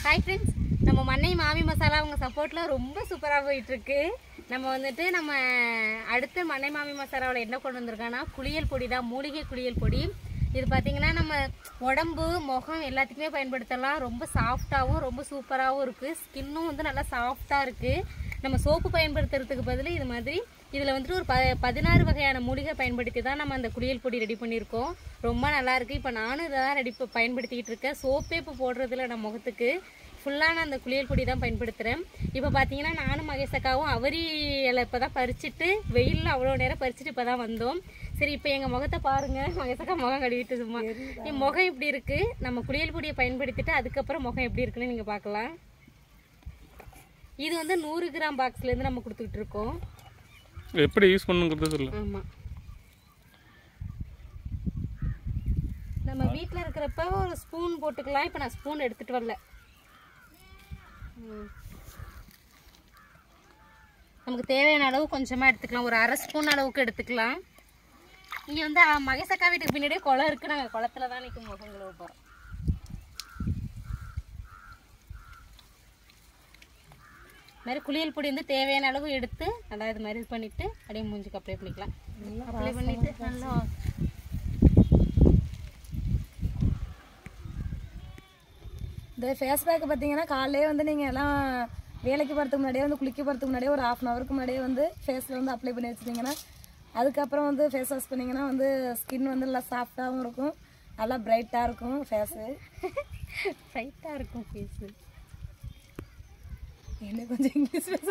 Hi friends நம்ம மண்ணை மாமி மசாலா அவங்க சப்போர்ட்டில் ரொம்ப சூப்பராக போயிட்டுருக்கு நம்ம வந்துட்டு நம்ம அடுத்து மண்ணை மாமி மசாலாவில் என்ன கொண்டு வந்திருக்கோன்னா குளியல் பொடி தான் மூலிகை குளியல் பொடி இது பார்த்தீங்கன்னா நம்ம உடம்பு முகம் எல்லாத்துக்குமே பயன்படுத்தலாம் ரொம்ப சாஃப்டாகவும் ரொம்ப சூப்பராகவும் இருக்குது ஸ்கின்னும் வந்து நல்லா சாஃப்டாக இருக்குது நம்ம சோப்பு பயன்படுத்துறதுக்கு பதில் இது மாதிரி இதில் வந்துட்டு ஒரு ப பதினாறு வகையான மூலிகை பயன்படுத்தி தான் நம்ம அந்த குளியல் பொடி ரெடி பண்ணியிருக்கோம் ரொம்ப நல்லா இருக்கு இப்போ நானும் இதை தான் ரெடி ப- பயன்படுத்திக்கிட்டு இருக்கேன் சோப்பே இப்போ போடுறதில்ல நம்ம முகத்துக்கு ஃபுல்லாக நான் அந்த குளியல் பொடி தான் பயன்படுத்துகிறேன் இப்போ பார்த்தீங்கன்னா நானும் மகேசக்காவும் அவரி இலை இப்போ தான் பறிச்சுட்டு வெயிலில் அவ்வளோ நேரம் பறிச்சுட்டு இப்போ தான் வந்தோம் சரி இப்போ எங்கள் முகத்தை பாருங்கள் மகேசக்கா முகம் கழுவிட்டு சும்மா என் முகம் இப்படி இருக்குது நம்ம குளியல் பொடியை பயன்படுத்திட்டு அதுக்கப்புறம் முகம் எப்படி இருக்குன்னு நீங்கள் பார்க்கலாம் இது வந்து நூறு கிராம் பாக்ஸ்லேருந்து நம்ம கொடுத்துக்கிட்டு இருக்கோம் எப்படி யூஸ் பண்ணுங்கிறது சொல்லு ஆமாம் நம்ம வீட்டில் இருக்கிறப்ப ஒரு ஸ்பூன் போட்டுக்கலாம் இப்போ நான் ஸ்பூன் எடுத்துகிட்டு வரல ம். நமக்கு தேவையான அளவு கொஞ்சமாக எடுத்துக்கலாம் ஒரு அரை ஸ்பூன் அளவுக்கு எடுத்துக்கலாம் இங்கே வந்து அஹ், மகேசக்கா வீட்டுக்கு பின்னாடியே குளம் இருக்குது நாங்கள் குளத்துல தான் நிற்கும் முகம் கழுவ போகிறோம் இது மாதிரி குளியல் பொடி வந்து தேவையான அளவு எடுத்து நல்லா இது மாதிரி இது பண்ணிட்டு அப்படியே மூஞ்சுக்கு அப்ளை பண்ணிக்கலாம் அப்ளை பண்ணிட்டு நல்லா இந்த ஃபேஸ் பேக் பார்த்தீங்கன்னா காலையிலே வந்து நீங்கள் எல்லாம் வேலைக்கு போகிறதுக்கு முன்னாடியே வந்து குளிக்க போகிறதுக்கு முன்னாடியே ஒரு ஹாஃப் அன் ஹவருக்கு முன்னாடியே வந்து ஃபேஸில் வந்து அப்ளை பண்ணி வச்சுருந்தீங்கன்னா அதுக்கப்புறம் வந்து ஃபேஸ் வாஷ் பண்ணிங்கன்னா வந்து ஸ்கின் வந்து நல்லா சாஃப்டாகவும் இருக்கும் நல்லா பிரைட்டாக இருக்கும் ஃபேஸு டைட்டாக இருக்கும் ஃபேஸு என்ன கொஞ்சம் இங்கிலீஷ் பேச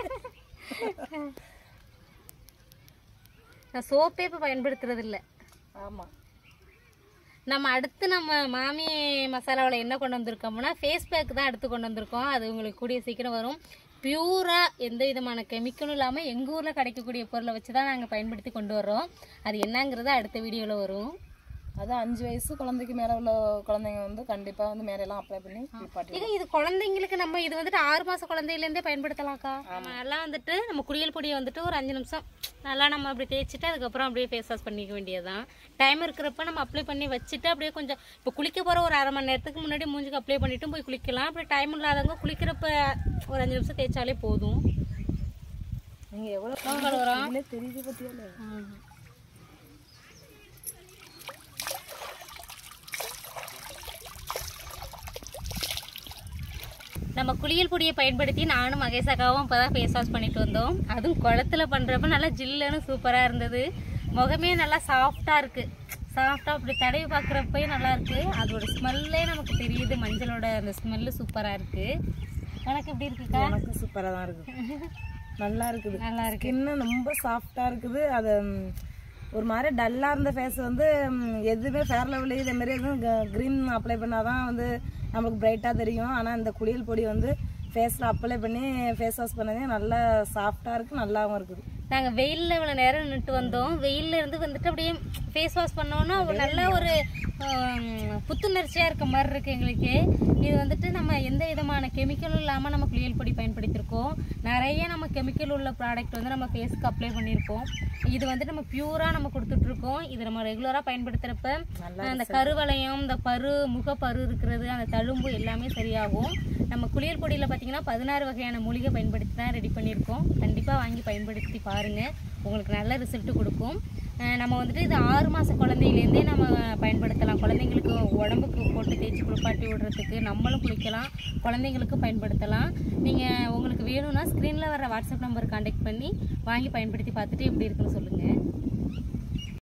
நான் சோப்பே இப்போ பயன்படுத்துறது இல்ல ஆமாம் நம்ம அடுத்து நம்ம மாமி மசாலாவில் என்ன கொண்டு வந்திருக்கோம்னா ஃபேஸ் பேக் தான் அடுத்து கொண்டு வந்திருக்கோம் அது உங்களுக்கு கூடிய சீக்கிரம் வரும் பியூராக எந்த விதமான கெமிக்கலும் இல்லாமல் எங்கள் ஊரில் கிடைக்கக்கூடிய பொருளை வச்சு தான் நாங்கள் பயன்படுத்தி கொண்டு வர்றோம் அது என்னங்கிறது அடுத்த வீடியோவில் வரும் அது அஞ்சு வயசு குழந்தைக்கு மேலே உள்ள குழந்தைங்க வந்து கண்டிப்பாக வந்து மேலையெல்லாம் அப்ளை பண்ணி குளிப்பாட்டி இது இது குழந்தைங்களுக்கு நம்ம இது வந்துட்டு ஆறு மாச குழந்தையிலேருந்தே பயன்படுத்தலாம்க்கா நம்ம எல்லாம் வந்துட்டு நம்ம குளியல் பொடியை வந்துட்டு ஒரு அஞ்சு நிமிஷம் நல்லா நம்ம அப்படி தேய்ச்சிட்டு அதுக்கப்புறம் அப்படியே ஃபேஸ் வாஷ் பண்ணிக்க வேண்டியதுதான் டைம் இருக்கிறப்ப நம்ம அப்ளை பண்ணி வச்சுட்டு அப்படியே கொஞ்சம் இப்போ குளிக்க போகிற ஒரு அரை மணி நேரத்துக்கு முன்னாடி மூஞ்சுக்கு அப்ளை பண்ணிட்டும் போய் குளிக்கலாம் அப்படி டைம் இல்லாதவங்க குளிக்கிறப்ப ஒரு அஞ்சு நிமிஷம் தேய்ச்சாலே போதும் நீங்கள் எவ்வளோ முகம் கழுவுறோம் இல்ல தெரியுது பற்றியால நம்ம குளியல் பொடியை பயன்படுத்தி நானும் மகேசக்காவும் இப்போ தான் ஃபேஸ் வாஷ் பண்ணிட்டு வந்தோம் அதுவும் குளத்துல பண்ணுறப்ப நல்லா ஜில்லுன்னு சூப்பராக இருந்தது முகமே நல்லா சாஃப்டாக இருக்குது சாஃப்டாக அப்படி தடவி பார்க்குறப்பயே நல்லா இருக்கு அதோட ஸ்மெல்லே நமக்கு தெரியுது மஞ்சளோட அந்த ஸ்மெல்லு சூப்பராக இருக்குது உனக்கு எப்படி இருக்குக்கா எனக்கு சூப்பராக தான் இருக்குது நல்லா இருக்குது நல்லா இருக்கு ஸ்கின்னு ரொம்ப சாஃப்டாக இருக்குது அது ம், ஒரு மாதிரி டல்லாக இருந்த ஃபேஸ் வந்து ம், எதுவுமே ஃபேர் லெவலு இதே மாதிரி எதுவும் க்ரீன் அப்ளை பண்ணால் தான் வந்து நமக்கு பிரைட்டாக தெரியும் ஆனால் இந்த குளியல் பொடி வந்து ஃபேஸில் அப்ளை பண்ணி ஃபேஸ் வாஷ் பண்ணதே நல்லா சாஃப்டாக இருக்குது நல்லாவும் இருக்குது நாங்கள் வெயிலில் இவ்வளோ நேரம் நின்றுட்டு வந்தோம் வெயில்ல இருந்து வந்துட்டு அப்படியே ஃபேஸ் வாஷ் பண்ணோன்னா ஒரு நல்ல ஒரு ஆம், புத்துணர்ச்சியாக இருக்க மாதிரி இருக்கு எங்களுக்கு இது வந்துட்டு நம்ம எந்த விதமான கெமிக்கலும் இல்லாமல் நம்ம குளியல் பொடி பயன்படுத்தியிருக்கோம் நிறைய நம்ம கெமிக்கல் உள்ள ப்ராடக்ட் வந்து நம்ம ஃபேஸ்க்கு அப்ளை பண்ணியிருக்கோம் இது வந்துட்டு நம்ம பியூராக நம்ம கொடுத்துட்ருக்கோம் இது நம்ம ரெகுலராக பயன்படுத்துகிறப்ப அந்த கருவளையம் இந்த பரு முகப்பரு இருக்கிறது அந்த தழும்பு எல்லாமே சரியாகும் நம்ம குளியல் பொடியில் பார்த்தீங்கன்னா பதினாறு வகையான மூலிகை பயன்படுத்தி தான் ரெடி பண்ணியிருக்கோம் கண்டிப்பாக வாங்கி பயன்படுத்தி பாருங்கள் உங்களுக்கு நல்ல ரிசல்ட் கொடுக்கும் அஹ் நம்ம வந்துட்டு இது ஆறு மாத குழந்தையிலேருந்தே நம்ம பயன்படுத்தலாம் குழந்தைங்களுக்கு உடம்புக்கு போட்டு தேய்ச்சி குளிப்பாட்டி விடுறதுக்கு நம்மளும் குளிக்கலாம் குழந்தைங்களுக்கும் பயன்படுத்தலாம் நீங்கள் உங்களுக்கு வேணும்னா ஸ்க்ரீனில் வர வாட்ஸ்அப் நம்பர் காண்டாக்ட் பண்ணி வாங்கி பயன்படுத்தி பார்த்துட்டு எப்படி இருக்குன்னு சொல்லுங்கள்